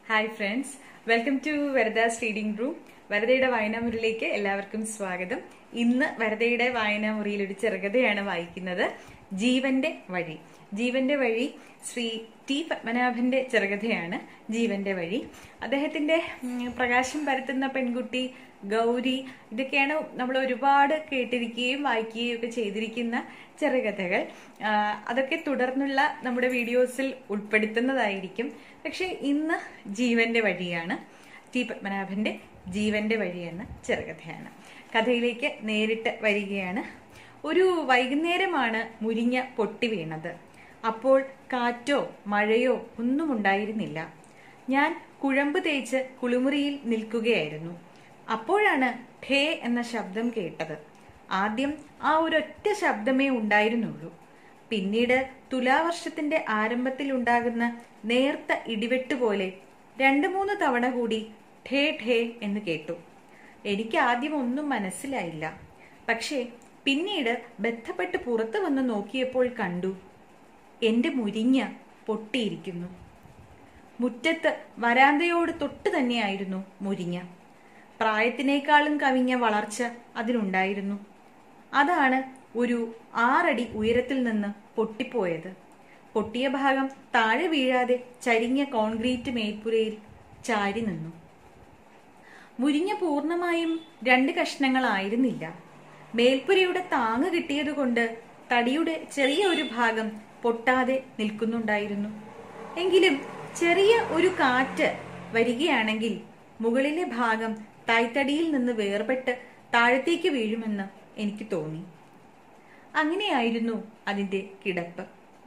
hi friends welcome to Varada's reading room വരദയുടെ വായനാമുറിയിലേക്ക് എല്ലാവർക്കും സ്വാഗതം ഇന്ന് വരദയുടെ വായനാമുറിയിൽ ഒരു ചെറുകഥയാണ് വായിക്കുന്നത് ജീവന്റെ വഴി ജീവന്റെ വഴി ശ്രീ ടി പത്മനാഭന്റെ ചെറുകഥയാണ് ജീവന്റെ വഴി അദ്ദേഹത്തിന്റെ ഉം, പ്രകാശം പരത്തുന്ന പെൺകുട്ടി ഗൗരി ഇതൊക്കെയാണ് നമ്മൾ ഒരുപാട് കേട്ടിരിക്കുകയും വായിക്കുകയും ഒക്കെ ചെയ്തിരിക്കുന്ന ചെറുകഥകൾ ആ, അതൊക്കെ തുടർന്നുള്ള നമ്മുടെ വീഡിയോസിൽ ഉൾപ്പെടുത്തുന്നതായിരിക്കും പക്ഷെ ഇന്ന് ജീവന്റെ വഴിയാണ് ടി പത്മനാഭന്റെ ജീവന്റെ വഴി എന്ന ചെറുകഥയാണ് കഥയിലേക്ക് നേരിട്ട് വരികയാണ് ഒരു വൈകുന്നേരമാണ് മുരിഞ്ഞ പൊട്ടി വീണത് അപ്പോൾ കാറ്റോ മഴയോ ഒന്നും ഉണ്ടായിരുന്നില്ല ഞാൻ കുഴമ്പ് തേച്ച് കുളിമുറിയിൽ നിൽക്കുകയായിരുന്നു അപ്പോഴാണ് ഠേ എന്ന ശബ്ദം കേട്ടത് ആദ്യം ആ ഒരൊറ്റ ശബ്ദമേ ഉണ്ടായിരുന്നുള്ളൂ പിന്നീട് തുലാവർഷത്തിന്റെ ആരംഭത്തിൽ ഉണ്ടാകുന്ന നേർത്ത ഇടിവെട്ട് പോലെ രണ്ടു മൂന്ന് തവണ കൂടി ഠേ ഠേ എന്ന് കേട്ടു എനിക്ക് ആദ്യം ഒന്നും മനസ്സിലായില്ല പക്ഷേ പിന്നീട് ബന്ധപ്പെട്ട് പുറത്തു വന്ന് നോക്കിയപ്പോൾ കണ്ടു എന്റെ മുരിഞ്ഞ പൊട്ടിയിരിക്കുന്നു മുറ്റത്ത് വരാന്തയോട് തൊട്ട് തന്നെയായിരുന്നു മുരിഞ്ഞ പ്രായത്തിനേക്കാളും കവിഞ്ഞ വളർച്ച അതിനുണ്ടായിരുന്നു അതാണ് ഒരു ആറടി ഉയരത്തിൽ നിന്ന് പൊട്ടിപ്പോയത് പൊട്ടിയ ഭാഗം താഴെ വീഴാതെ ചരിഞ്ഞ കോൺക്രീറ്റ് മേൽപ്പുരയിൽ ചാരി നിന്നു മുരിഞ്ഞ പൂർണ്ണമായും രണ്ട് കഷ്ണങ്ങളായിരുന്നില്ല മേൽപ്പുരയുടെ താങ്ങ് കിട്ടിയതുകൊണ്ട് തടിയുടെ ചെറിയ ഒരു ഭാഗം പൊട്ടാതെ നിൽക്കുന്നുണ്ടായിരുന്നു എങ്കിലും ചെറിയ ഒരു കാറ്റ് വരികയാണെങ്കിൽ മുകളിലെ ഭാഗം തായ്തടിയിൽ നിന്ന് വേർപെട്ട് താഴത്തേക്ക് വീഴുമെന്ന് എനിക്ക് തോന്നി അങ്ങനെയായിരുന്നു അതിന്റെ കിടപ്പ്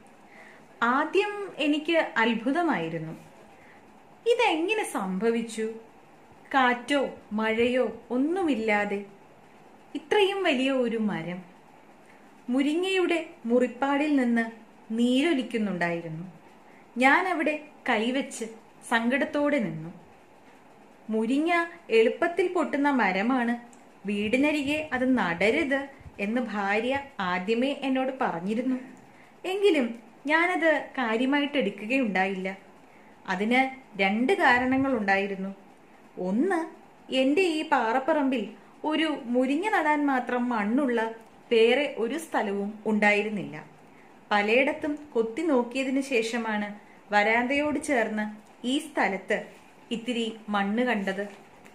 ആദ്യം എനിക്ക് അത്ഭുതമായിരുന്നു ഇതെങ്ങനെ സംഭവിച്ചു കാറ്റോ മഴയോ ഒന്നുമില്ലാതെ ഇത്രയും വലിയ ഒരു മരം മുരിങ്ങയുടെ മുറിപ്പാടിൽ നിന്ന് നീരൊലിക്കുന്നുണ്ടായിരുന്നു ഞാൻ അവിടെ കൈവച്ച് സങ്കടത്തോടെ നിന്നു മുരിങ്ങ എളുപ്പത്തിൽ പൊട്ടുന്ന മരമാണ് വീടിനരികെ അത് നടരുത് എന്ന് ഭാര്യ ആദ്യമേ എന്നോട് പറഞ്ഞിരുന്നു എങ്കിലും ഞാനത് കാര്യമായിട്ട് എടുക്കുകയുണ്ടായില്ല അതിന് രണ്ട് കാരണങ്ങളുണ്ടായിരുന്നു ഒന്ന് എന്റെ ഈ പാറപ്പറമ്പിൽ ഒരു മുരിങ്ങ നടാൻ മാത്രം മണ്ണുള്ള വേറെ ഒരു സ്ഥലവും ഉണ്ടായിരുന്നില്ല പലയിടത്തും കൊത്തി നോക്കിയതിനു ശേഷമാണ് വരാന്തയോട് ചേർന്ന് ഈ സ്ഥലത്ത് ഇത്തിരി മണ്ണ് കണ്ടത്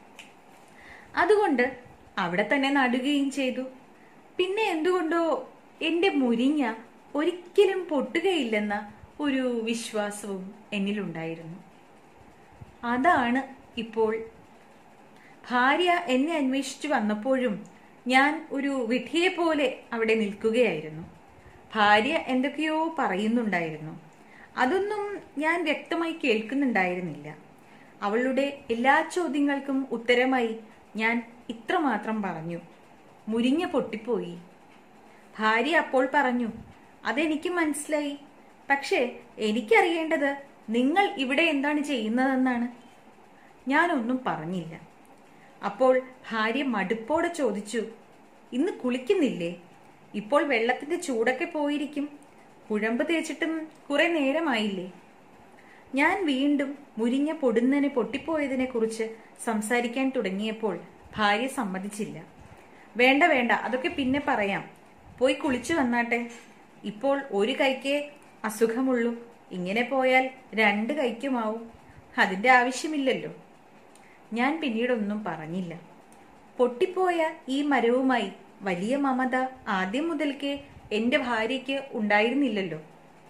അതുകൊണ്ട് അവിടെ തന്നെ നടുകയും ചെയ്തു പിന്നെ എന്തുകൊണ്ടോ എന്റെ മുരിങ്ങ ഒരിക്കലും പൊട്ടുകയില്ലെന്ന ഒരു വിശ്വാസവും എന്നിലുണ്ടായിരുന്നു അതാണ് ഇപ്പോൾ ഭാര്യ എന്നെ അന്വേഷിച്ചു വന്നപ്പോഴും ഞാൻ ഒരു വിധിയെ പോലെ അവിടെ നിൽക്കുകയായിരുന്നു ഭാര്യ എന്തൊക്കെയോ പറയുന്നുണ്ടായിരുന്നു അതൊന്നും ഞാൻ വ്യക്തമായി കേൾക്കുന്നുണ്ടായിരുന്നില്ല അവളുടെ എല്ലാ ചോദ്യങ്ങൾക്കും ഉത്തരമായി ഞാൻ ഇത്രമാത്രം പറഞ്ഞു മുരിഞ്ഞ പൊട്ടിപ്പോയി ഭാര്യ അപ്പോൾ പറഞ്ഞു അതെനിക്ക് മനസ്സിലായി പക്ഷേ എനിക്കറിയേണ്ടത് നിങ്ങൾ ഇവിടെ എന്താണ് ചെയ്യുന്നതെന്നാണ് ഞാനൊന്നും പറഞ്ഞില്ല അപ്പോൾ ഭാര്യ മടുപ്പോടെ ചോദിച്ചു ഇന്ന് കുളിക്കുന്നില്ലേ ഇപ്പോൾ വെള്ളത്തിന്റെ ചൂടൊക്കെ പോയിരിക്കും കുഴമ്പ് തേച്ചിട്ടും കുറെ നേരമായില്ലേ ഞാൻ വീണ്ടും മുരിഞ്ഞ പൊടുന്നനെ പൊട്ടിപ്പോയതിനെ കുറിച്ച് സംസാരിക്കാൻ തുടങ്ങിയപ്പോൾ ഭാര്യ സമ്മതിച്ചില്ല വേണ്ട വേണ്ട അതൊക്കെ പിന്നെ പറയാം പോയി കുളിച്ചു വന്നാട്ടെ ഇപ്പോൾ ഒരു കൈക്കേ അസുഖമുള്ളൂ ഇങ്ങനെ പോയാൽ രണ്ട് കൈക്കുമാവും അതിന്റെ ആവശ്യമില്ലല്ലോ ഞാൻ പിന്നീടൊന്നും പറഞ്ഞില്ല പൊട്ടിപ്പോയ ഈ മരവുമായി വലിയ മമത ആദ്യം മുതൽക്കേ എന്റെ ഭാര്യയ്ക്ക് ഉണ്ടായിരുന്നില്ലല്ലോ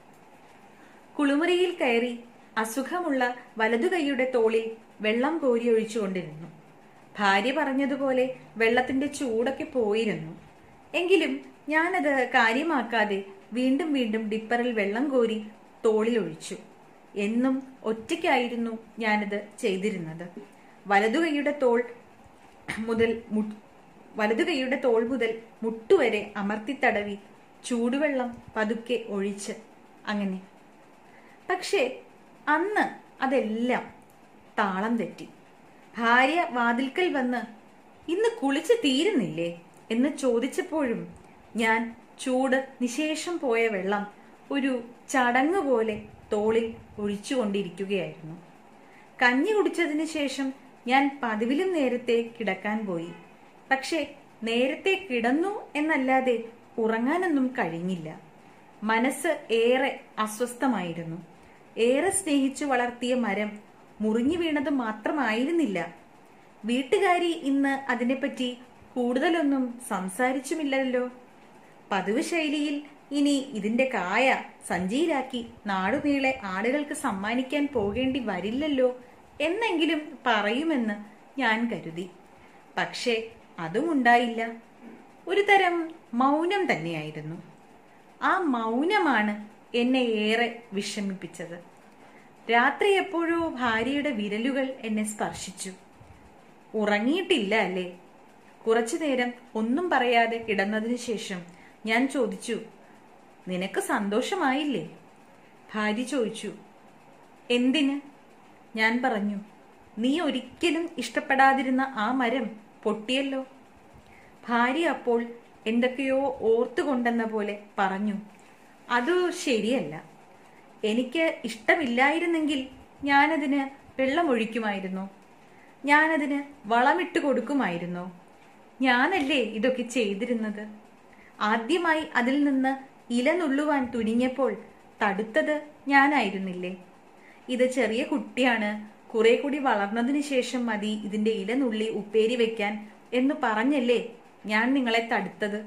കുളിമുറിയിൽ കയറി അസുഖമുള്ള വലതുകൈയുടെ തോളിൽ വെള്ളം കോരി ഒഴിച്ചുകൊണ്ടിരുന്നു ഭാര്യ പറഞ്ഞതുപോലെ വെള്ളത്തിന്റെ ചൂടൊക്കെ പോയിരുന്നു എങ്കിലും ഞാനത് കാര്യമാക്കാതെ വീണ്ടും വീണ്ടും ഡിപ്പറിൽ വെള്ളം കോരി തോളിൽ ഒഴിച്ചു എന്നും ഒറ്റയ്ക്കായിരുന്നു ഞാനത് ചെയ്തിരുന്നത് വലതുകൈയുടെ തോൾ മുതൽ മു- വലതുകൈയുടെ തോൾ മുതൽ മുട്ടുവരെ അമർത്തി തടവി ചൂടുവെള്ളം പതുക്കെ ഒഴിച്ച് അങ്ങനെ പക്ഷേ അന്ന് അതെല്ലാം താളം തെറ്റി ഭാര്യ വാതിൽക്കൽ വന്ന് ഇന്ന് കുളിച്ച് തീരുന്നില്ലേ എന്ന് ചോദിച്ചപ്പോഴും ഞാൻ ചൂട് നിശേഷം പോയ വെള്ളം ഒരു ചടങ്ങ് പോലെ തോളിൽ ഒഴിച്ചുകൊണ്ടിരിക്കുകയായിരുന്നു കഞ്ഞി കുടിച്ചതിന് ശേഷം ഞാൻ പതിവിലും നേരത്തെ കിടക്കാൻ പോയി പക്ഷേ നേരത്തെ കിടന്നു എന്നല്ലാതെ ഉറങ്ങാനൊന്നും കഴിഞ്ഞില്ല മനസ്സ് ഏറെ അസ്വസ്ഥമായിരുന്നു ഏറെ സ്നേഹിച്ചു വളർത്തിയ മരം മുറിഞ്ഞു വീണത് മാത്രമായിരുന്നില്ല വീട്ടുകാരി ഇന്ന് അതിനെപ്പറ്റി കൂടുതലൊന്നും സംസാരിച്ചുമില്ലല്ലോ പതിവ് ശൈലിയിൽ ഇനി ഇതിന്റെ കായ സഞ്ചിയിലാക്കി നാടുനീളെ ആളുകൾക്ക് സമ്മാനിക്കാൻ പോകേണ്ടി വരില്ലല്ലോ എന്നെങ്കിലും പറയുമെന്ന് ഞാൻ കരുതി പക്ഷേ അതും ഉണ്ടായില്ല ഒരു തരം മൗനം തന്നെയായിരുന്നു ആ മൗനമാണ് എന്നെ ഏറെ വിഷമിപ്പിച്ചത് രാത്രി എപ്പോഴോ ഭാര്യയുടെ വിരലുകൾ എന്നെ സ്പർശിച്ചു ഉറങ്ങിയിട്ടില്ല അല്ലേ കുറച്ചു നേരം ഒന്നും പറയാതെ കിടന്നതിനു ശേഷം ഞാൻ ചോദിച്ചു നിനക്ക് സന്തോഷമായില്ലേ ഭാര്യ ചോദിച്ചു എന്തിന് ഞാൻ പറഞ്ഞു നീ ഒരിക്കലും ഇഷ്ടപ്പെടാതിരുന്ന ആ മരം പൊട്ടിയല്ലോ ഭാര്യ അപ്പോൾ എന്തൊക്കെയോ ഓർത്തുകൊണ്ടെന്ന പോലെ പറഞ്ഞു അത് ശരിയല്ല എനിക്ക് ഇഷ്ടമില്ലായിരുന്നെങ്കിൽ ഞാനതിന് വെള്ളമൊഴിക്കുമായിരുന്നു ഞാനതിന് വളമിട്ട് കൊടുക്കുമായിരുന്നു ഞാനല്ലേ ഇതൊക്കെ ചെയ്തിരുന്നത് ആദ്യമായി അതിൽ നിന്ന് ഇല നുള്ളുവാൻ തുനിഞ്ഞപ്പോൾ തടുത്തത് ഞാനായിരുന്നില്ലേ ഇത് ചെറിയ കുട്ടിയാണ് കുറെ കൂടി വളർന്നതിന് ശേഷം മതി ഇതിന്റെ ഇല നുള്ളി ഉപ്പേരി വെക്കാൻ എന്ന് പറഞ്ഞല്ലേ ഞാൻ നിങ്ങളെ തടുത്തത്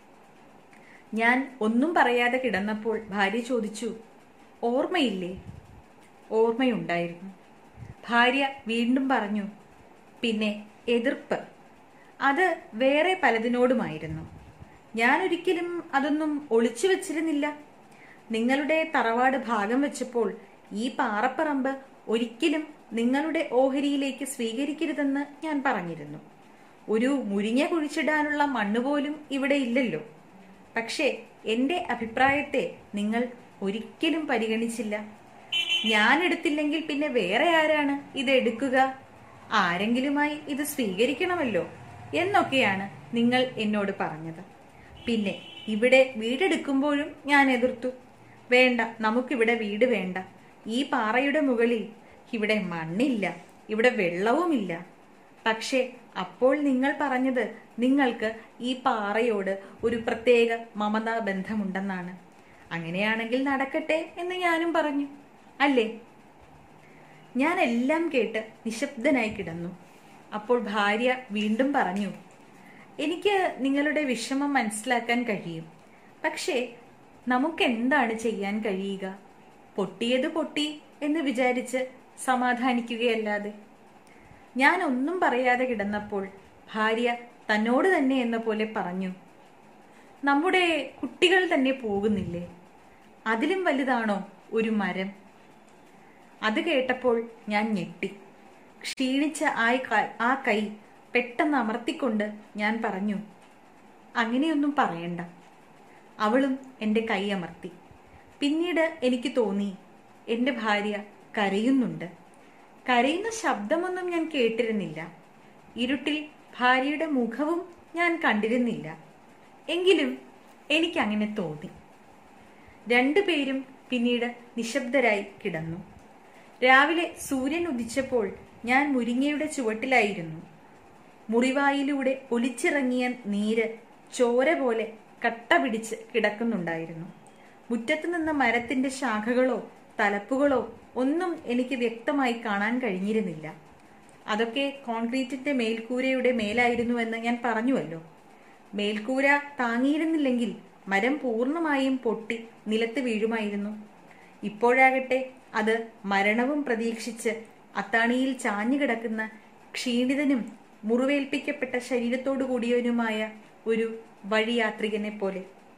ഞാൻ ഒന്നും പറയാതെ കിടന്നപ്പോൾ ഭാര്യ ചോദിച്ചു ഓർമ്മയില്ലേ ഓർമ്മയുണ്ടായിരുന്നു ഭാര്യ വീണ്ടും പറഞ്ഞു പിന്നെ എതിർപ്പ് അത് വേറെ പലതിനോടുമായിരുന്നു ഞാൻ ഒരിക്കലും അതൊന്നും ഒളിച്ചു വെച്ചിരുന്നില്ല നിങ്ങളുടെ തറവാട് ഭാഗം വെച്ചപ്പോൾ ഈ പാറപ്പറമ്പ് ഒരിക്കലും നിങ്ങളുടെ ഓഹരിയിലേക്ക് സ്വീകരിക്കരുതെന്ന് ഞാൻ പറഞ്ഞിരുന്നു ഒരു മുരിങ്ങ കുഴിച്ചിടാനുള്ള മണ്ണ് പോലും ഇവിടെ ഇല്ലല്ലോ പക്ഷേ എന്റെ അഭിപ്രായത്തെ നിങ്ങൾ ഒരിക്കലും പരിഗണിച്ചില്ല ഞാൻ എടുത്തില്ലെങ്കിൽ പിന്നെ വേറെ ആരാണ് ഇത് എടുക്കുക ആരെങ്കിലുമായി ഇത് സ്വീകരിക്കണമല്ലോ എന്നൊക്കെയാണ് നിങ്ങൾ എന്നോട് പറഞ്ഞത് പിന്നെ ഇവിടെ വീടെടുക്കുമ്പോഴും ഞാൻ എതിർത്തു വേണ്ട നമുക്കിവിടെ വീട് വേണ്ട ഈ പാറയുടെ മുകളിൽ ഇവിടെ മണ്ണില്ല ഇവിടെ വെള്ളവുമില്ല പക്ഷേ അപ്പോൾ നിങ്ങൾ പറഞ്ഞത് നിങ്ങൾക്ക് ഈ പാറയോട് ഒരു പ്രത്യേക മമതാ ബന്ധമുണ്ടെന്നാണ് അങ്ങനെയാണെങ്കിൽ നടക്കട്ടെ എന്ന് ഞാനും പറഞ്ഞു അല്ലേ ഞാൻ എല്ലാം കേട്ട് നിശബ്ദനായി കിടന്നു അപ്പോൾ ഭാര്യ വീണ്ടും പറഞ്ഞു എനിക്ക് നിങ്ങളുടെ വിഷമം മനസ്സിലാക്കാൻ കഴിയും പക്ഷേ നമുക്ക് എന്താണ് ചെയ്യാൻ കഴിയുക പൊട്ടിയത് പൊട്ടി എന്ന് വിചാരിച്ച് സമാധാനിക്കുകയല്ലാതെ ഞാൻ ഒന്നും പറയാതെ കിടന്നപ്പോൾ ഭാര്യ തന്നോട് തന്നെ എന്ന പോലെ പറഞ്ഞു നമ്മുടെ കുട്ടികൾ തന്നെ പോകുന്നില്ലേ അതിലും വലുതാണോ ഒരു മരം അത് കേട്ടപ്പോൾ ഞാൻ ഞെട്ടി ക്ഷീണിച്ച ആ ക- ആ കൈ പെട്ടെന്ന് അമർത്തിക്കൊണ്ട് ഞാൻ പറഞ്ഞു അങ്ങനെയൊന്നും പറയണ്ട അവളും എൻ്റെ കൈ അമർത്തി പിന്നീട് എനിക്ക് തോന്നി എൻ്റെ ഭാര്യ കരയുന്നുണ്ട് കരയുന്ന ശബ്ദമൊന്നും ഞാൻ കേട്ടിരുന്നില്ല ഇരുട്ടിൽ ഭാര്യയുടെ മുഖവും ഞാൻ കണ്ടിരുന്നില്ല എങ്കിലും എനിക്കങ്ങനെ തോന്നി രണ്ടുപേരും പിന്നീട് നിശബ്ദരായി കിടന്നു രാവിലെ സൂര്യൻ ഉദിച്ചപ്പോൾ ഞാൻ മുരിങ്ങയുടെ ചുവട്ടിലായിരുന്നു മുറിവായിലൂടെ ഒലിച്ചിറങ്ങിയ നീര് ചോര പോലെ കട്ട പിടിച്ച് കിടക്കുന്നുണ്ടായിരുന്നു മുറ്റത്ത് നിന്ന മരത്തിന്റെ ശാഖകളോ തലപ്പുകളോ ഒന്നും എനിക്ക് വ്യക്തമായി കാണാൻ കഴിഞ്ഞിരുന്നില്ല അതൊക്കെ കോൺക്രീറ്റിന്റെ മേൽക്കൂരയുടെ മേലായിരുന്നുവെന്ന് ഞാൻ പറഞ്ഞുവല്ലോ മേൽക്കൂര താങ്ങിയിരുന്നില്ലെങ്കിൽ മരം പൂർണ്ണമായും പൊട്ടി നിലത്ത് വീഴുമായിരുന്നു ഇപ്പോഴാകട്ടെ അത് മരണവും പ്രതീക്ഷിച്ച് അത്താണിയിൽ ചാഞ്ഞു കിടക്കുന്ന ക്ഷീണിതനും മുറിവേൽപ്പിക്കപ്പെട്ട ശരീരത്തോടു കൂടിയവനുമായ ഒരു വഴിയാത്രികനെ പോലെ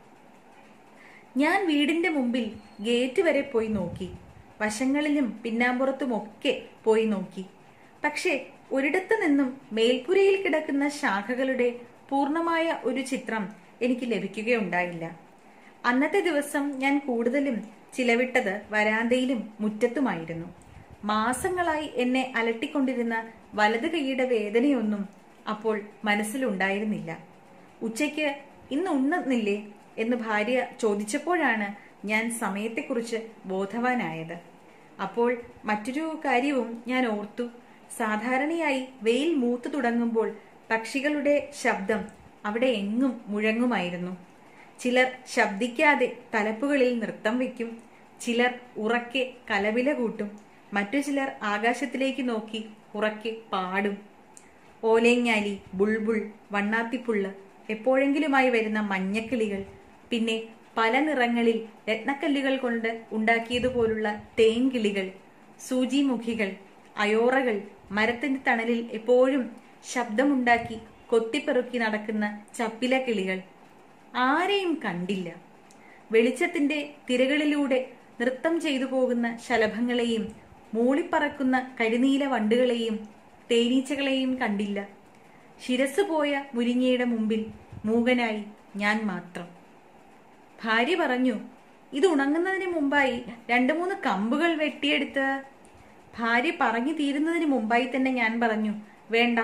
ഞാൻ വീടിന്റെ മുമ്പിൽ ഗേറ്റ് വരെ പോയി നോക്കി വശങ്ങളിലും പിന്നാമ്പുറത്തുമൊക്കെ പോയി നോക്കി പക്ഷേ ഒരിടത്തു നിന്നും മേൽപ്പുരയിൽ കിടക്കുന്ന ശാഖകളുടെ പൂർണ്ണമായ ഒരു ചിത്രം എനിക്ക് ലഭിക്കുകയുണ്ടായില്ല അന്നത്തെ ദിവസം ഞാൻ കൂടുതലും ചിലവിട്ടത് വരാന്തയിലും മുറ്റത്തുമായിരുന്നു മാസങ്ങളായി എന്നെ അലട്ടിക്കൊണ്ടിരുന്ന വലത് കൈയുടെ വേദനയൊന്നും അപ്പോൾ മനസ്സിലുണ്ടായിരുന്നില്ല ഉച്ചയ്ക്ക് ഇന്ന് ഉണ്ണുന്നില്ലേ എന്ന് ഭാര്യ ചോദിച്ചപ്പോഴാണ് ഞാൻ സമയത്തെക്കുറിച്ച് ബോധവാനായത് അപ്പോൾ മറ്റൊരു കാര്യവും ഞാൻ ഓർത്തു സാധാരണയായി വെയിൽ മൂത്തു തുടങ്ങുമ്പോൾ പക്ഷികളുടെ ശബ്ദം അവിടെ എങ്ങും മുഴങ്ങുമായിരുന്നു ചിലർ ശബ്ദിക്കാതെ തലപ്പുകളിൽ നൃത്തം വയ്ക്കും ചിലർ ഉറക്കെ കലവില കൂട്ടും മറ്റു ചിലർ ആകാശത്തിലേക്ക് നോക്കി ഉറക്കെ പാടും ഓലേങ്ങാലി ബുൾബുൾ വണ്ണാത്തിപ്പുള്ള് എപ്പോഴെങ്കിലുമായി വരുന്ന മഞ്ഞക്കിളികൾ പിന്നെ പല നിറങ്ങളിൽ രത്നക്കല്ലുകൾ കൊണ്ട് ഉണ്ടാക്കിയതുപോലുള്ള തേൻകിളികൾ സൂചിമുഖികൾ അയോറകൾ മരത്തിന്റെ തണലിൽ എപ്പോഴും ശബ്ദമുണ്ടാക്കി കൊത്തിപ്പെറുക്കി നടക്കുന്ന ചപ്പില കിളികൾ ആരെയും കണ്ടില്ല വെളിച്ചത്തിന്റെ തിരകളിലൂടെ നൃത്തം ചെയ്തു പോകുന്ന ശലഭങ്ങളെയും മൂളിപ്പറക്കുന്ന കരിനീല വണ്ടുകളെയും തേനീച്ചകളെയും കണ്ടില്ല ശിരസ് പോയ മുരിങ്ങയുടെ മുമ്പിൽ മൂകനായി ഞാൻ മാത്രം ഭാര്യ പറഞ്ഞു ഇത് ഉണങ്ങുന്നതിന് മുമ്പായി രണ്ടു മൂന്ന് കമ്പുകൾ വെട്ടിയെടുത്ത് ഭാര്യ പറഞ്ഞു തീരുന്നതിന് മുമ്പായി തന്നെ ഞാൻ പറഞ്ഞു വേണ്ട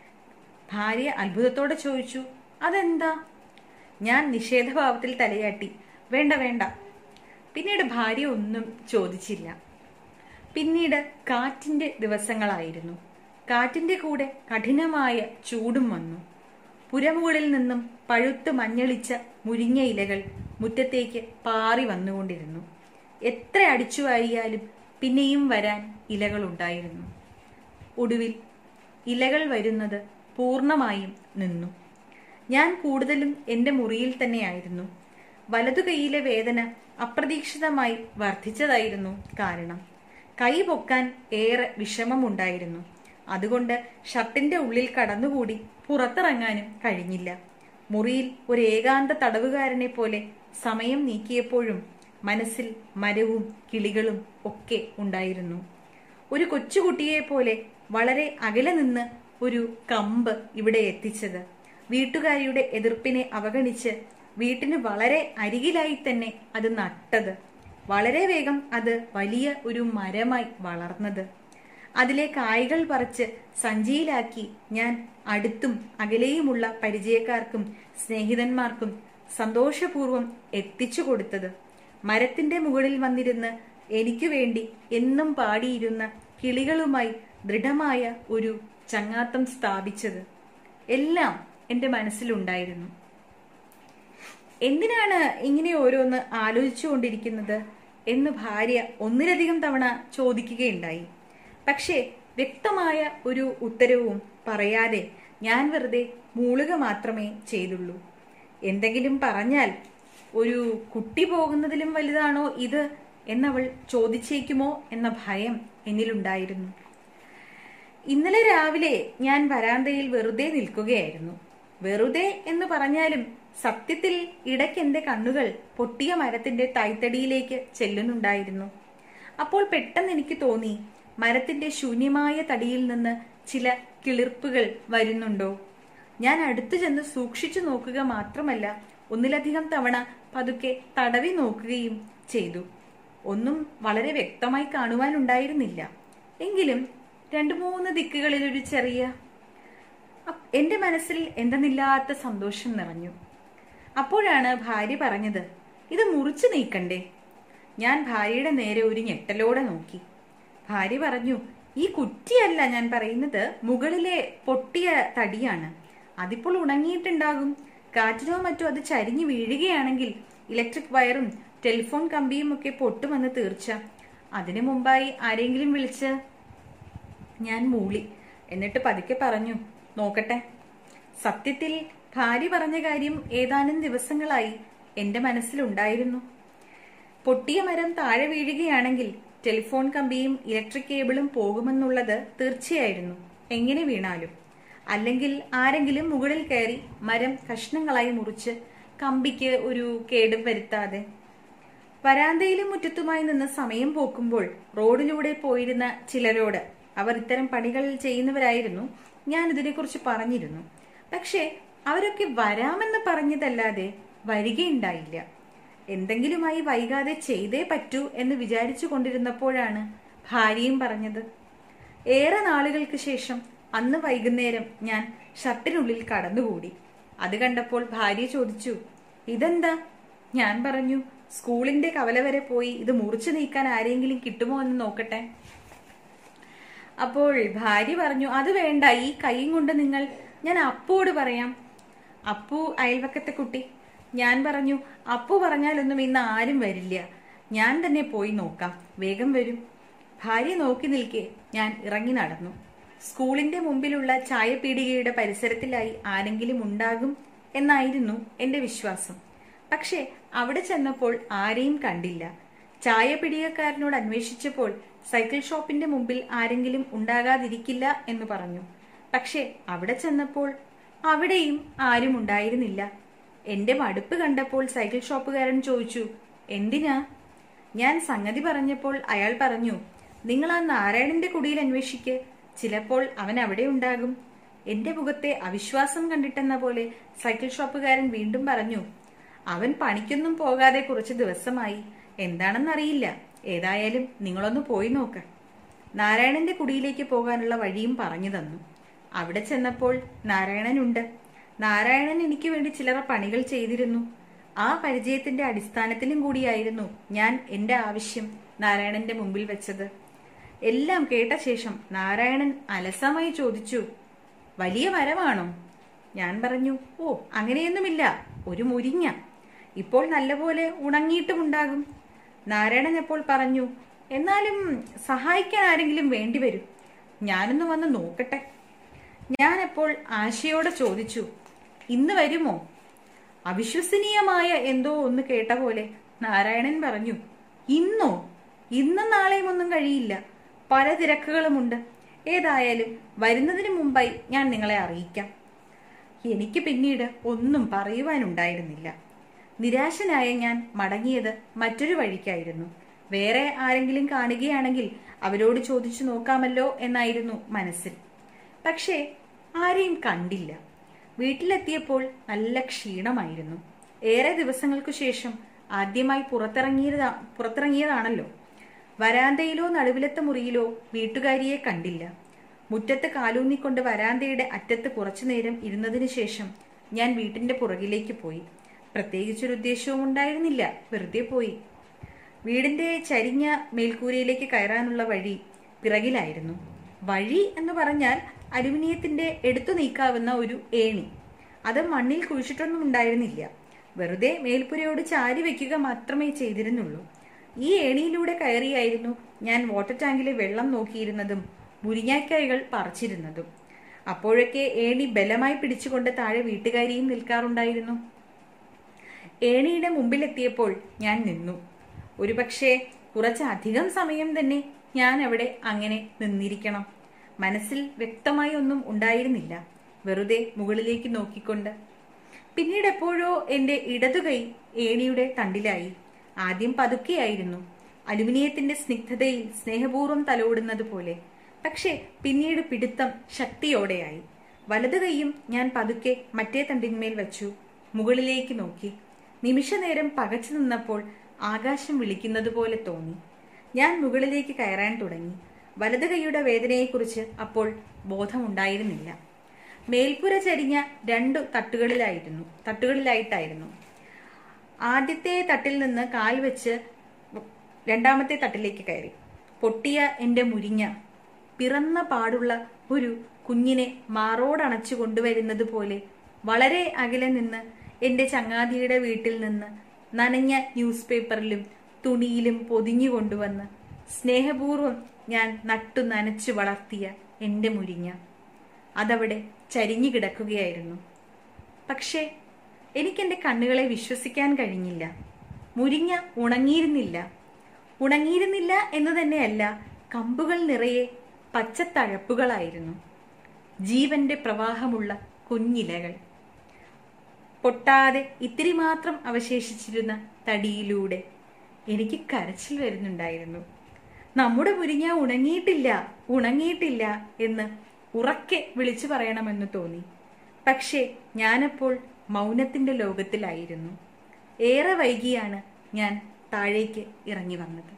ഭാര്യ അത്ഭുതത്തോടെ ചോദിച്ചു അതെന്താ ഞാൻ നിഷേധഭാവത്തിൽ തലയാട്ടി വേണ്ട വേണ്ട പിന്നീട് ഭാര്യ ഒന്നും ചോദിച്ചില്ല പിന്നീട് കാറ്റിന്റെ ദിവസങ്ങളായിരുന്നു കാറ്റിന്റെ കൂടെ കഠിനമായ ചൂടും വന്നു പുരമുകളിൽ നിന്നും പഴുത്ത് മഞ്ഞളിച്ച മുരിങ്ങ ഇലകൾ മുറ്റത്തേക്ക് പാറി വന്നുകൊണ്ടിരുന്നു എത്ര അടിച്ചു വാരിയാലും പിന്നെയും വരാൻ ഇലകളുണ്ടായിരുന്നു ഒടുവിൽ ഇലകൾ വരുന്നത് പൂർണ്ണമായും നിന്നു ഞാൻ കൂടുതലും എന്റെ മുറിയിൽ തന്നെയായിരുന്നു വലതു കൈയിലെ വേദന അപ്രതീക്ഷിതമായി വർദ്ധിച്ചതായിരുന്നു കാരണം കൈ പൊക്കാൻ ഏറെ വിഷമമുണ്ടായിരുന്നു അതുകൊണ്ട് ഷർട്ടിന്റെ ഉള്ളിൽ കടന്നുകൂടി പുറത്തിറങ്ങാനും കഴിഞ്ഞില്ല മുറിയിൽ ഒരു ഏകാന്ത തടവുകാരനെ പോലെ സമയം നീക്കിയപ്പോഴും മനസ്സിൽ മരവും കിളികളും ഒക്കെ ഉണ്ടായിരുന്നു ഒരു കൊച്ചുകുട്ടിയെ പോലെ വളരെ അകലെ നിന്ന് ഒരു കമ്പ് ഇവിടെ എത്തിച്ചത് വീട്ടുകാരിയുടെ എതിർപ്പിനെ അവഗണിച്ച് വീട്ടിന് വളരെ അരികിലായി തന്നെ അത് നട്ടത് വളരെ വേഗം അത് വലിയ ഒരു മരമായി വളർന്നത് അതിലെ കായ്കൾ പറിച്ച് സഞ്ചിയിലാക്കി ഞാൻ അടുത്തും അകലെയുമുള്ള പരിചയക്കാർക്കും സ്നേഹിതന്മാർക്കും സന്തോഷപൂർവ്വം എത്തിച്ചു കൊടുത്തത് മരത്തിന്റെ മുകളിൽ വന്നിരുന്ന് എനിക്കു വേണ്ടി എന്നും പാടിയിരുന്ന കിളികളുമായി ദൃഢമായ ഒരു ചങ്ങാത്തം സ്ഥാപിച്ചത് എല്ലാം എന്റെ മനസ്സിലുണ്ടായിരുന്നു എന്തിനാണ് ഇങ്ങനെ ഓരോന്ന് ആലോചിച്ചുകൊണ്ടിരിക്കുന്നത് എന്ന് ഭാര്യ ഒന്നിലധികം തവണ ചോദിക്കുകയുണ്ടായി പക്ഷേ വ്യക്തമായ ഒരു ഉത്തരവും പറയാതെ ഞാൻ വെറുതെ മൂളുക മാത്രമേ ചെയ്തുള്ളൂ എന്തെങ്കിലും പറഞ്ഞാൽ ഒരു കുട്ടി പോകുന്നതിലും വലുതാണോ ഇത് എന്നവൾ ചോദിച്ചേക്കുമോ എന്ന ഭയം എന്നിലുണ്ടായിരുന്നു ഇന്നലെ രാവിലെ ഞാൻ വരാന്തയിൽ വെറുതെ നിൽക്കുകയായിരുന്നു വെറുതെ എന്ന് പറഞ്ഞാലും സത്യത്തിൽ ഇടയ്ക്ക് എന്റെ കണ്ണുകൾ പൊട്ടിയ മരത്തിന്റെ തൈത്തടിയിലേക്ക് ചെല്ലുന്നുണ്ടായിരുന്നു അപ്പോൾ പെട്ടെന്ന് എനിക്ക് തോന്നി മരത്തിന്റെ ശൂന്യമായ തടിയിൽ നിന്ന് ചില കിളിർപ്പുകൾ വരുന്നുണ്ടോ ഞാൻ അടുത്തു ചെന്ന് സൂക്ഷിച്ചു നോക്കുക മാത്രമല്ല ഒന്നിലധികം തവണ പതുക്കെ തടവി നോക്കുകയും ചെയ്തു ഒന്നും വളരെ വ്യക്തമായി കാണുവാനുണ്ടായിരുന്നില്ല എങ്കിലും രണ്ടു മൂന്ന് ദിക്കുകളിൽ ഒരു ചെറിയ അപ്പ് എന്റെ മനസ്സിൽ എന്തെന്നില്ലാത്ത സന്തോഷം നിറഞ്ഞു അപ്പോഴാണ് ഭാര്യ പറഞ്ഞത് ഇത് മുറിച്ചു നീക്കണ്ടേ ഞാൻ ഭാര്യയുടെ നേരെ ഒരു ഞെട്ടലോടെ നോക്കി ഭാര്യ പറഞ്ഞു ഈ കുറ്റിയല്ല ഞാൻ പറയുന്നത് മുകളിലെ പൊട്ടിയ തടിയാണ് അതിപ്പോൾ ഉണങ്ങിയിട്ടുണ്ടാകും കാറ്റിനോ മറ്റോ അത് ചരിഞ്ഞു വീഴുകയാണെങ്കിൽ ഇലക്ട്രിക് വയറും ടെലിഫോൺ കമ്പിയും ഒക്കെ പൊട്ടുമെന്ന് തീർച്ച അതിനു മുമ്പായി ആരെങ്കിലും വിളിച്ച് ഞാൻ മൂളി എന്നിട്ട് പതുക്കെ പറഞ്ഞു നോക്കട്ടെ സത്യത്തിൽ ഭാര്യ പറഞ്ഞ കാര്യം ഏതാനും ദിവസങ്ങളായി എന്റെ മനസ്സിലുണ്ടായിരുന്നു പൊട്ടിയ മരം താഴെ വീഴുകയാണെങ്കിൽ ടെലിഫോൺ കമ്പിയും ഇലക്ട്രിക് കേബിളും പോകുമെന്നുള്ളത് തീർച്ചയായിരുന്നു എങ്ങനെ വീണാലും അല്ലെങ്കിൽ ആരെങ്കിലും മുകളിൽ കയറി മരം കഷ്ണങ്ങളായി മുറിച്ച് കമ്പിക്ക് ഒരു കേടും വരുത്താതെ വരാന്തയിലും മുറ്റത്തുമായി നിന്ന് സമയം പോക്കുമ്പോൾ റോഡിലൂടെ പോയിരുന്ന ചിലരോട് അവർ ഇത്തരം പണികൾ ചെയ്യുന്നവരായിരുന്നു ഞാൻ ഇതിനെക്കുറിച്ച് പറഞ്ഞിരുന്നു പക്ഷേ അവരൊക്കെ വരാമെന്ന് പറഞ്ഞതല്ലാതെ വരികയുണ്ടായില്ല എന്തെങ്കിലുമായി വൈകാതെ ചെയ്തേ പറ്റൂ എന്ന് വിചാരിച്ചു കൊണ്ടിരുന്നപ്പോഴാണ് ഭാര്യയും പറഞ്ഞത് ഏറെ നാളുകൾക്ക് ശേഷം അന്ന് വൈകുന്നേരം ഞാൻ ഷർട്ടിനുള്ളിൽ കടന്നുകൂടി അത് കണ്ടപ്പോൾ ഭാര്യ ചോദിച്ചു ഇതെന്താ ഞാൻ പറഞ്ഞു സ്കൂളിന്റെ കവല വരെ പോയി ഇത് മുറിച്ചു നീക്കാൻ ആരെങ്കിലും കിട്ടുമോ എന്ന് നോക്കട്ടെ അപ്പോൾ ഭാര്യ പറഞ്ഞു അത് വേണ്ട ഈ കൈയും കൊണ്ട് നിങ്ങൾ ഞാൻ അപ്പുവോട് പറയാം അപ്പു അയൽവക്കത്തെ കുട്ടി ഞാൻ പറഞ്ഞു അപ്പു പറഞ്ഞാലൊന്നും ഇന്ന് ആരും വരില്ല ഞാൻ തന്നെ പോയി നോക്കാം വേഗം വരും ഭാര്യ നോക്കി നിൽക്കെ ഞാൻ ഇറങ്ങി നടന്നു സ്കൂളിന്റെ മുമ്പിലുള്ള ചായപീടികയുടെ പരിസരത്തിലായി ആരെങ്കിലും ഉണ്ടാകും എന്നായിരുന്നു എന്റെ വിശ്വാസം പക്ഷേ അവിടെ ചെന്നപ്പോൾ ആരെയും കണ്ടില്ല ചായപിടികക്കാരനോട് അന്വേഷിച്ചപ്പോൾ സൈക്കിൾ ഷോപ്പിന്റെ മുമ്പിൽ ആരെങ്കിലും ഉണ്ടാകാതിരിക്കില്ല എന്ന് പറഞ്ഞു പക്ഷേ അവിടെ ചെന്നപ്പോൾ അവിടെയും ആരും ഉണ്ടായിരുന്നില്ല എന്റെ മടുപ്പ് കണ്ടപ്പോൾ സൈക്കിൾ ഷോപ്പുകാരൻ ചോദിച്ചു എന്തിനാ ഞാൻ സംഗതി പറഞ്ഞപ്പോൾ അയാൾ പറഞ്ഞു നിങ്ങൾ ആ നാരായണന്റെ കുടിയിൽ അന്വേഷിക്ക് ചിലപ്പോൾ അവൻ അവിടെ ഉണ്ടാകും എന്റെ മുഖത്തെ അവിശ്വാസം കണ്ടിട്ടെന്ന പോലെ സൈക്കിൾ ഷോപ്പുകാരൻ വീണ്ടും പറഞ്ഞു അവൻ പണിക്കൊന്നും പോകാതെ കുറച്ച് ദിവസമായി എന്താണെന്നറിയില്ല ഏതായാലും നിങ്ങളൊന്ന് പോയി നോക്ക് നാരായണന്റെ കുടിയിലേക്ക് പോകാനുള്ള വഴിയും പറഞ്ഞു തന്നു അവിടെ ചെന്നപ്പോൾ നാരായണനുണ്ട് നാരായണൻ എനിക്ക് വേണ്ടി ചിലർ പണികൾ ചെയ്തിരുന്നു ആ പരിചയത്തിന്റെ അടിസ്ഥാനത്തിലും കൂടിയായിരുന്നു ഞാൻ എന്റെ ആവശ്യം നാരായണന്റെ മുമ്പിൽ വെച്ചത് എല്ലാം കേട്ട ശേഷം നാരായണൻ അലസമായി ചോദിച്ചു വലിയ മരമാണോ ഞാൻ പറഞ്ഞു ഓ അങ്ങനെയൊന്നുമില്ല ഒരു മുരിങ്ങ ഇപ്പോൾ നല്ലപോലെ ഉണങ്ങിയിട്ടുമുണ്ടാകും നാരായണൻ അപ്പോൾ പറഞ്ഞു എന്നാലും സഹായിക്കാൻ ആരെങ്കിലും വേണ്ടിവരും ഞാനൊന്ന് വന്ന് നോക്കട്ടെ ഞാനപ്പോൾ ആശയോടെ ചോദിച്ചു ഇന്ന് വരുമോ അവിശ്വസനീയമായ എന്തോ ഒന്ന് കേട്ട പോലെ നാരായണൻ പറഞ്ഞു ഇന്നോ ഇന്നും നാളെയും ഒന്നും കഴിയില്ല പല തിരക്കുകളുമുണ്ട് ഏതായാലും വരുന്നതിന് മുമ്പായി ഞാൻ നിങ്ങളെ അറിയിക്കാം എനിക്ക് പിന്നീട് ഒന്നും പറയുവാനുണ്ടായിരുന്നില്ല നിരാശനായ ഞാൻ മടങ്ങിയത് മറ്റൊരു വഴിക്കായിരുന്നു വേറെ ആരെങ്കിലും കാണുകയാണെങ്കിൽ അവരോട് ചോദിച്ചു നോക്കാമല്ലോ എന്നായിരുന്നു മനസ്സിൽ പക്ഷേ ആരെയും കണ്ടില്ല വീട്ടിലെത്തിയപ്പോൾ നല്ല ക്ഷീണമായിരുന്നു ഏറെ ദിവസങ്ങൾക്കു ശേഷം ആദ്യമായി പുറത്തിറങ്ങിയതാ പുറത്തിറങ്ങിയതാണല്ലോ വരാന്തയിലോ നടുവിലത്തെ മുറിയിലോ വീട്ടുകാരിയെ കണ്ടില്ല മുറ്റത്ത് കാലൂന്നിക്കൊണ്ട് വരാന്തയുടെ അറ്റത്ത് കുറച്ചു നേരം ഇരുന്നതിനു ശേഷം ഞാൻ വീട്ടിന്റെ പുറകിലേക്ക് പോയി പ്രത്യേകിച്ചൊരു ഉദ്ദേശവും ഉണ്ടായിരുന്നില്ല വെറുതെ പോയി വീടിന്റെ ചരിഞ്ഞ മേൽക്കൂരയിലേക്ക് കയറാനുള്ള വഴി പിറകിലായിരുന്നു വഴി എന്ന് പറഞ്ഞാൽ അലുമിനിയത്തിന്റെ എടുത്തു നീക്കാവുന്ന ഒരു ഏണി അത് മണ്ണിൽ കുഴിച്ചിട്ടൊന്നും ഉണ്ടായിരുന്നില്ല വെറുതെ മേൽപ്പുരയോട് ചാരി വെക്കുക മാത്രമേ ചെയ്തിരുന്നുള്ളൂ ഈ ഏണിയിലൂടെ കയറിയായിരുന്നു ഞാൻ വാട്ടർ ടാങ്കിലെ വെള്ളം നോക്കിയിരുന്നതും മുരിങ്ങാക്കായകൾ പറിച്ചിരുന്നതും അപ്പോഴൊക്കെ ഏണി ബലമായി പിടിച്ചുകൊണ്ട് താഴെ വീട്ടുകാരിയും നിൽക്കാറുണ്ടായിരുന്നു ഏണിയുടെ മുമ്പിലെത്തിയപ്പോൾ ഞാൻ നിന്നു ഒരുപക്ഷെ കുറച്ചധികം സമയം തന്നെ ഞാൻ അവിടെ അങ്ങനെ നിന്നിരിക്കണം മനസ്സിൽ വ്യക്തമായി ഒന്നും ഉണ്ടായിരുന്നില്ല വെറുതെ മുകളിലേക്ക് നോക്കിക്കൊണ്ട് പിന്നീട് എപ്പോഴോ എന്റെ ഇടതുകൈ ഏണിയുടെ തണ്ടിലായി ആദ്യം പതുക്കെയായിരുന്നു അലുമിനിയത്തിന്റെ സ്നിഗ്ധതയിൽ സ്നേഹപൂർവ്വം തലോടുന്നത് പോലെ പക്ഷേ പിന്നീട് പിടുത്തം ശക്തിയോടെയായി വലതു കൈയും ഞാൻ പതുക്കെ മറ്റേ തണ്ടിന്മേൽ വെച്ചു മുകളിലേക്ക് നോക്കി നിമിഷനേരം പകച്ചു നിന്നപ്പോൾ ആകാശം വിളിക്കുന്നത് പോലെ തോന്നി ഞാൻ മുകളിലേക്ക് കയറാൻ തുടങ്ങി വലതു കൈയുടെ വേദനയെക്കുറിച്ച് അപ്പോൾ ബോധമുണ്ടായിരുന്നില്ല മേൽപ്പുര ചരിഞ്ഞ രണ്ടു തട്ടുകളിലായിരുന്നു തട്ടുകളിലായിട്ടായിരുന്നു ആദ്യത്തെ തട്ടിൽ നിന്ന് കാൽ വെച്ച് രണ്ടാമത്തെ തട്ടിലേക്ക് കയറി പൊട്ടിയ എന്റെ മുരിങ്ങ പിറന്ന പാടുള്ള ഒരു കുഞ്ഞിനെ മാറോടണച്ചു കൊണ്ടുവരുന്നത് പോലെ വളരെ അകലെ നിന്ന് എന്റെ ചങ്ങാതിയുടെ വീട്ടിൽ നിന്ന് നനഞ്ഞ ന്യൂസ് പേപ്പറിലും തുണിയിലും പൊതിഞ്ഞു കൊണ്ടുവന്ന് സ്നേഹപൂർവ്വം ഞാൻ നട്ടു നനച്ചു വളർത്തിയ എന്റെ മുരിങ്ങ അതവിടെ ചരിഞ്ഞു കിടക്കുകയായിരുന്നു പക്ഷേ എനിക്കെന്റെ കണ്ണുകളെ വിശ്വസിക്കാൻ കഴിഞ്ഞില്ല മുരിങ്ങ ഉണങ്ങിയിരുന്നില്ല ഉണങ്ങിയിരുന്നില്ല എന്ന് തന്നെയല്ല കമ്പുകൾ നിറയെ പച്ചത്തഴപ്പുകളായിരുന്നു ജീവന്റെ പ്രവാഹമുള്ള കുഞ്ഞിലകൾ പൊട്ടാതെ ഇത്തിരി മാത്രം അവശേഷിച്ചിരുന്ന തടിയിലൂടെ എനിക്ക് കരച്ചിൽ വരുന്നുണ്ടായിരുന്നു നമ്മുടെ മുരിങ്ങ ഉണങ്ങിയിട്ടില്ല ഉണങ്ങിയിട്ടില്ല എന്ന് ഉറക്കെ വിളിച്ചു പറയണമെന്ന് തോന്നി പക്ഷേ ഞാനപ്പോൾ മൗനത്തിന്റെ ലോകത്തിലായിരുന്നു ഏറെ വൈകിയാണ് ഞാൻ താഴേക്ക് ഇറങ്ങി വന്നത്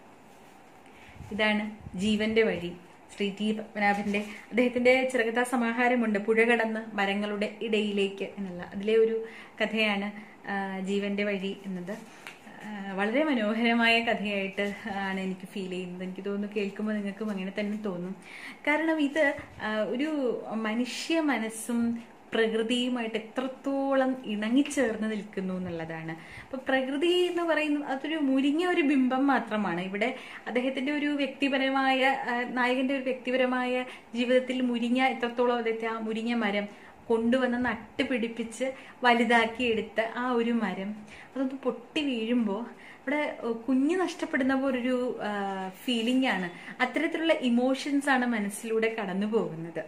ഇതാണ് ജീവന്റെ വഴി ശ്രീ ടി പത്മനാഭന്റെ അദ്ദേഹത്തിന്റെ ചെറുകഥാ സമാഹാരമുണ്ട് പുഴ കടന്ന് മരങ്ങളുടെ ഇടയിലേക്ക് എന്നുള്ള അതിലെ ഒരു കഥയാണ് ആ, ജീവന്റെ വഴി എന്നത് ആ, വളരെ മനോഹരമായ കഥയായിട്ട് ആണ് എനിക്ക് ഫീൽ ചെയ്യുന്നത് എനിക്ക് തോന്നുന്നു കേൾക്കുമ്പോൾ നിങ്ങൾക്കും അങ്ങനെ തന്നെ തോന്നും കാരണം ഇത് ആ, ഒരു മനുഷ്യ മനസ്സും പ്രകൃതിയുമായിട്ട് എത്രത്തോളം ഇണങ്ങിച്ചേർന്ന് നിൽക്കുന്നു എന്നുള്ളതാണ് അപ്പൊ പ്രകൃതി എന്ന് പറയുന്നത് അതൊരു മുരിഞ്ഞ ഒരു ബിംബം മാത്രമാണ് ഇവിടെ അദ്ദേഹത്തിന്റെ ഒരു വ്യക്തിപരമായ ആ, നായകന്റെ ഒരു വ്യക്തിപരമായ ജീവിതത്തിൽ മുരിഞ്ഞ എത്രത്തോളം അദ്ദേഹത്തെ ആ മുരിഞ്ഞ മരം കൊണ്ടുവന്ന് നട്ട് പിടിപ്പിച്ച് വലുതാക്കി എടുത്ത ആ ഒരു മരം അതൊന്ന് പൊട്ടി വീഴുമ്പോൾ ഇവിടെ ഏഹ്, കുഞ്ഞ് നഷ്ടപ്പെടുന്ന പോലൊരു ഫീലിംഗ് ആണ് അത്തരത്തിലുള്ള ഇമോഷൻസ് ആണ് മനസ്സിലൂടെ കടന്നു പോകുന്നത്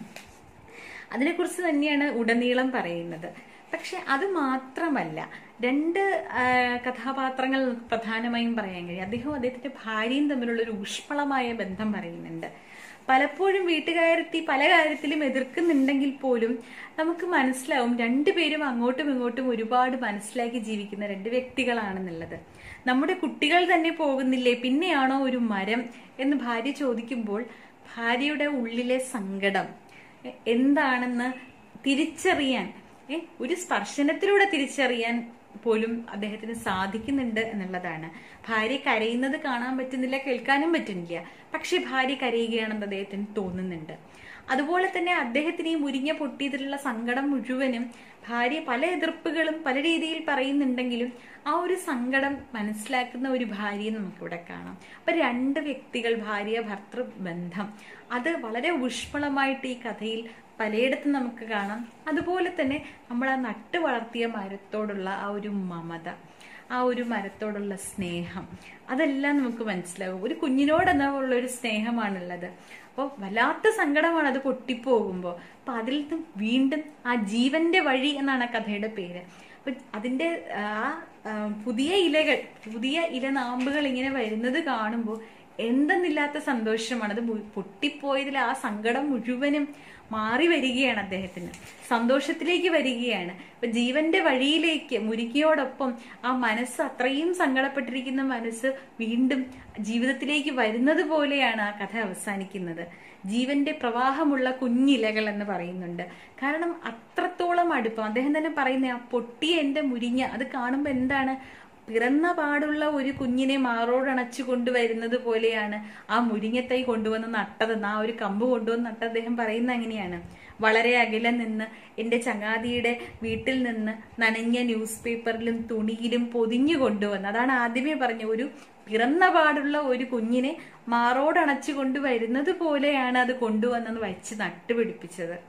അതിനെക്കുറിച്ച് തന്നെയാണ് ഉടനീളം പറയുന്നത് പക്ഷെ അത് മാത്രമല്ല രണ്ട് ആ, കഥാപാത്രങ്ങൾ പ്രധാനമായും പറയാൻ കഴിയും അദ്ദേഹവും അദ്ദേഹത്തിന്റെ ഭാര്യയും തമ്മിലുള്ള ഒരു ഊഷ്മളമായ ബന്ധം പറയുന്നുണ്ട് പലപ്പോഴും വീട്ടുകാരെത്തി പല കാര്യത്തിലും എതിർക്കുന്നുണ്ടെങ്കിൽ പോലും നമുക്ക് മനസ്സിലാവും രണ്ടുപേരും അങ്ങോട്ടും ഇങ്ങോട്ടും ഒരുപാട് മനസ്സിലാക്കി ജീവിക്കുന്ന രണ്ട് വ്യക്തികളാണെന്നുള്ളത് നമ്മുടെ കുട്ടികൾ തന്നെ പോകുന്നില്ലേ പിന്നെയാണോ ഒരു മരം എന്ന് ഭാര്യ ചോദിക്കുമ്പോൾ ഭാര്യയുടെ ഉള്ളിലെ സങ്കടം എ- എന്താണെന്ന് തിരിച്ചറിയാൻ ഏ, ഒരു സ്പർശനത്തിലൂടെ തിരിച്ചറിയാൻ പോലും അദ്ദേഹത്തിന് സാധിക്കുന്നുണ്ട് എന്നുള്ളതാണ് ഭാര്യ കരയുന്നത് കാണാൻ പറ്റുന്നില്ല കേൾക്കാനും പറ്റുന്നില്ല പക്ഷെ ഭാര്യ കരയുകയാണെന്ന് അദ്ദേഹത്തിന് തോന്നുന്നുണ്ട് അതുപോലെ തന്നെ അദ്ദേഹത്തിന് ഈ മുരിഞ്ഞ പൊട്ടിയതിലുള്ള സങ്കടം മുഴുവനും ഭാര്യ പല എതിർപ്പുകളും പല രീതിയിൽ പറയുന്നുണ്ടെങ്കിലും ആ ഒരു സങ്കടം മനസ്സിലാക്കുന്ന ഒരു ഭാര്യയെ നമുക്കിവിടെ കാണാം അപ്പൊ രണ്ട് വ്യക്തികൾ ഭാര്യ ഭർത്തൃ ബന്ധം അത് വളരെ ഊഷ്മളമായിട്ട് ഈ കഥയിൽ പലയിടത്തും നമുക്ക് കാണാം അതുപോലെ തന്നെ നമ്മൾ ആ നട്ട് വളർത്തിയ മരത്തോടുള്ള ആ ഒരു മമത ആ ഒരു മരത്തോടുള്ള സ്നേഹം അതെല്ലാം നമുക്ക് മനസ്സിലാകും ഒരു കുഞ്ഞിനോടെന്ന ഉള്ള ഒരു സ്നേഹമാണുള്ളത് അപ്പോൾ വല്ലാത്ത സങ്കടമാണ് അത് പൊട്ടിപ്പോകുമ്പോൾ അപ്പൊ അതിൽ നിന്ന് വീണ്ടും ആ ജീവന്റെ വഴി എന്നാണ് ആ കഥയുടെ പേര് അപ്പൊ അതിന്റെ ആ ആ, പുതിയ ഇലകൾ പുതിയ ഇലനാമ്പുകൾ ഇങ്ങനെ വരുന്നത് കാണുമ്പോൾ എന്തെന്നില്ലാത്ത സന്തോഷമാണ് അത് മു- പൊട്ടിപ്പോയതിൽ ആ സങ്കടം മുഴുവനും മാറി വരികയാണ് അദ്ദേഹത്തിന് സന്തോഷത്തിലേക്ക് വരികയാണ് അപ്പൊ ജീവന്റെ വഴിയിലേക്ക് മുരുകിയോടൊപ്പം ആ മനസ്സ് അത്രയും സങ്കടപ്പെട്ടിരിക്കുന്ന മനസ്സ് വീണ്ടും ജീവിതത്തിലേക്ക് വരുന്നത് പോലെയാണ് ആ കഥ അവസാനിക്കുന്നത് ജീവന്റെ പ്രവാഹമുള്ള കുഞ്ഞിലകൾ എന്ന് പറയുന്നുണ്ട് കാരണം അത്രത്തോളം അടുപ്പം അദ്ദേഹം തന്നെ പറയുന്ന ആ പൊട്ടിയ എന്റെ മുരിഞ്ഞ അത് കാണുമ്പോൾ എന്താണ് പിറന്ന പാടുള്ള ഒരു കുഞ്ഞിനെ മാറോടണച്ചു കൊണ്ടുവരുന്നത് പോലെയാണ് ആ മുരിങ്ങത്തൈ കൊണ്ടുവന്ന് നട്ടതെന്ന് ആ ഒരു കമ്പ് കൊണ്ടുവന്ന് നട്ട അദ്ദേഹം പറയുന്ന അങ്ങനെയാണ് വളരെ അകലെ നിന്ന് എന്റെ ചങ്ങാതിയുടെ വീട്ടിൽ നിന്ന് നനഞ്ഞ ന്യൂസ് പേപ്പറിലും തുണിയിലും പൊതിഞ്ഞു കൊണ്ടുവന്ന് അതാണ് ആദ്യമേ പറഞ്ഞ ഒരു പിറന്ന പാടുള്ള ഒരു കുഞ്ഞിനെ മാറോടണച്ചു കൊണ്ടുവരുന്നത് പോലെയാണ് അത് കൊണ്ടുവന്നെന്ന് വച്ച് നട്ടുപിടിപ്പിച്ചത്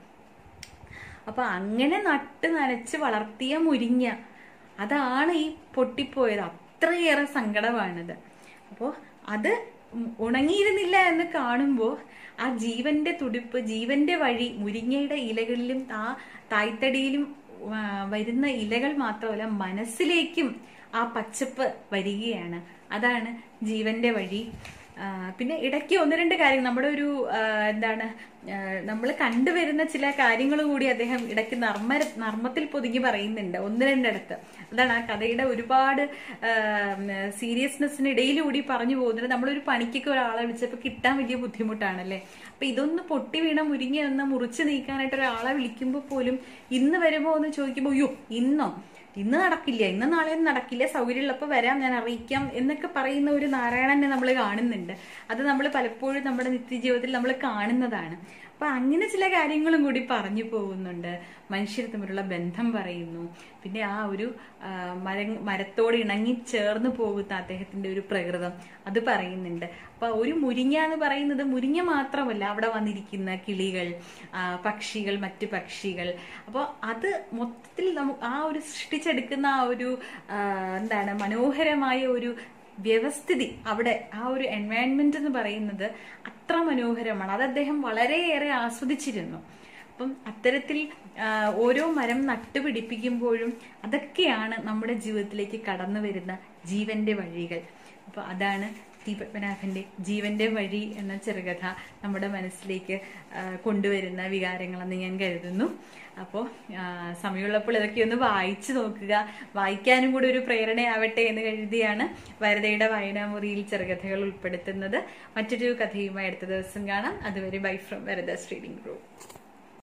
അപ്പൊ അങ്ങനെ നട്ട് നനച്ച് വളർത്തിയ മുരിങ്ങ അതാണ് ഈ പൊട്ടിപ്പോയത് അത്രയേറെ സങ്കടമാണിത് അപ്പോൾ അത് ഉണങ്ങിയിരുന്നില്ല എന്ന് കാണുമ്പോൾ ആ ജീവന്റെ തുടിപ്പ് ജീവന്റെ വഴി മുരിങ്ങയുടെ ഇലകളിലും ആ തായ്തടിയിലും ആ, വരുന്ന ഇലകൾ മാത്രമല്ല മനസ്സിലേക്കും ആ പച്ചപ്പ് വരികയാണ് അതാണ് ജീവന്റെ വഴി ആ, പിന്നെ ഇടയ്ക്ക് ഒന്ന് രണ്ട് കാര്യം നമ്മുടെ ഒരു ആ, എന്താണ് നമ്മൾ കണ്ടുവരുന്ന ചില കാര്യങ്ങൾ കൂടി അദ്ദേഹം ഇടയ്ക്ക് നർമ്മ നർമ്മത്തിൽ പൊതുങ്ങി പറയുന്നുണ്ട് ഒന്ന് രണ്ടിടത്ത് അതാണ് ആ കഥയുടെ ഒരുപാട് സീരിയസ്നെസ്സിനിടയിലൂടി പറഞ്ഞു പോകുന്നുണ്ട് നമ്മളൊരു പണിക്കൊക്കെ ഒരാളെ വിളിച്ചപ്പോൾ കിട്ടാൻ വലിയ ബുദ്ധിമുട്ടാണല്ലേ അപ്പൊ ഇതൊന്ന് പൊട്ടി വീണ മുരിങ്ങ ഒന്ന് മുറിച്ച് നീക്കാനായിട്ട് ഒരാളെ വിളിക്കുമ്പോൾ പോലും ഇന്ന് വരുമോ എന്ന് ചോദിക്കുമ്പോൾ അയ്യോ ഇന്നോ ഇന്ന് നടക്കില്ല ഇന്ന് നാളെയൊന്നും നടക്കില്ല സൗകര്യമുള്ളപ്പോൾ വരാം ഞാൻ അറിയിക്കാം എന്നൊക്കെ പറയുന്ന ഒരു നാരായണനെ നമ്മൾ കാണുന്നുണ്ട് അത് നമ്മൾ പലപ്പോഴും നമ്മുടെ നിത്യജീവിതത്തിൽ നമ്മൾ കാണുന്നതാണ് അപ്പൊ അങ്ങനെ ചില കാര്യങ്ങളും കൂടി പറഞ്ഞു പോകുന്നുണ്ട് മനുഷ്യർ തമ്മിലുള്ള ബന്ധം പറയുന്നു പിന്നെ ആ ഒരു ആ, മര മരത്തോട് ഇണങ്ങി ചേർന്ന് പോകുന്ന അദ്ദേഹത്തിന്റെ ഒരു പ്രകൃതം അത് പറയുന്നുണ്ട് അപ്പൊ ഒരു മുരിങ്ങ എന്ന് പറയുന്നത് മുരിങ്ങ മാത്രമല്ല അവിടെ വന്നിരിക്കുന്ന കിളികൾ ആ, പക്ഷികൾ മറ്റു പക്ഷികൾ അപ്പോൾ അത് മൊത്തത്തിൽ നമുക്ക് ആ ഒരു സൃഷ്ടിച്ചെടുക്കുന്ന ആ ഒരു ആ, എന്താണ് മനോഹരമായ ഒരു വ്യവസ്ഥിതി അവിടെ ആ ഒരു എൻവയൺമെന്റ് എന്ന് പറയുന്നത് അത്ര മനോഹരമാണ് അത് അദ്ദേഹം വളരെയേറെ ആസ്വദിച്ചിരുന്നു അപ്പം അത്തരത്തിൽ ആ, ഓരോ മരം നട്ടുപിടിപ്പിക്കുമ്പോഴും അതൊക്കെയാണ് നമ്മുടെ ജീവിതത്തിലേക്ക് കടന്നു വരുന്ന ജീവന്റെ വഴികൾ അപ്പൊ അതാണ് ടി പത്മനാഭന്റെ ജീവന്റെ വഴി എന്ന ചെറുകഥ നമ്മുടെ മനസ്സിലേക്ക് ആ, കൊണ്ടുവരുന്ന വികാരങ്ങളെന്ന് ഞാൻ കരുതുന്നു അപ്പോൾ സമയമുള്ളപ്പോൾ ഇതൊക്കെ ഒന്ന് വായിച്ചു നോക്കുക വായിക്കാനും കൂടി ഒരു പ്രേരണയാവട്ടെ എന്ന് കരുതിയാണ് വരതയുടെ വായനാമുറിയിൽ ചെറുകഥകൾ ഉൾപ്പെടുത്തുന്നത് മറ്റൊരു കഥയുമായി അടുത്ത ദിവസം കാണാം അതുവരെ bye from Varada reading group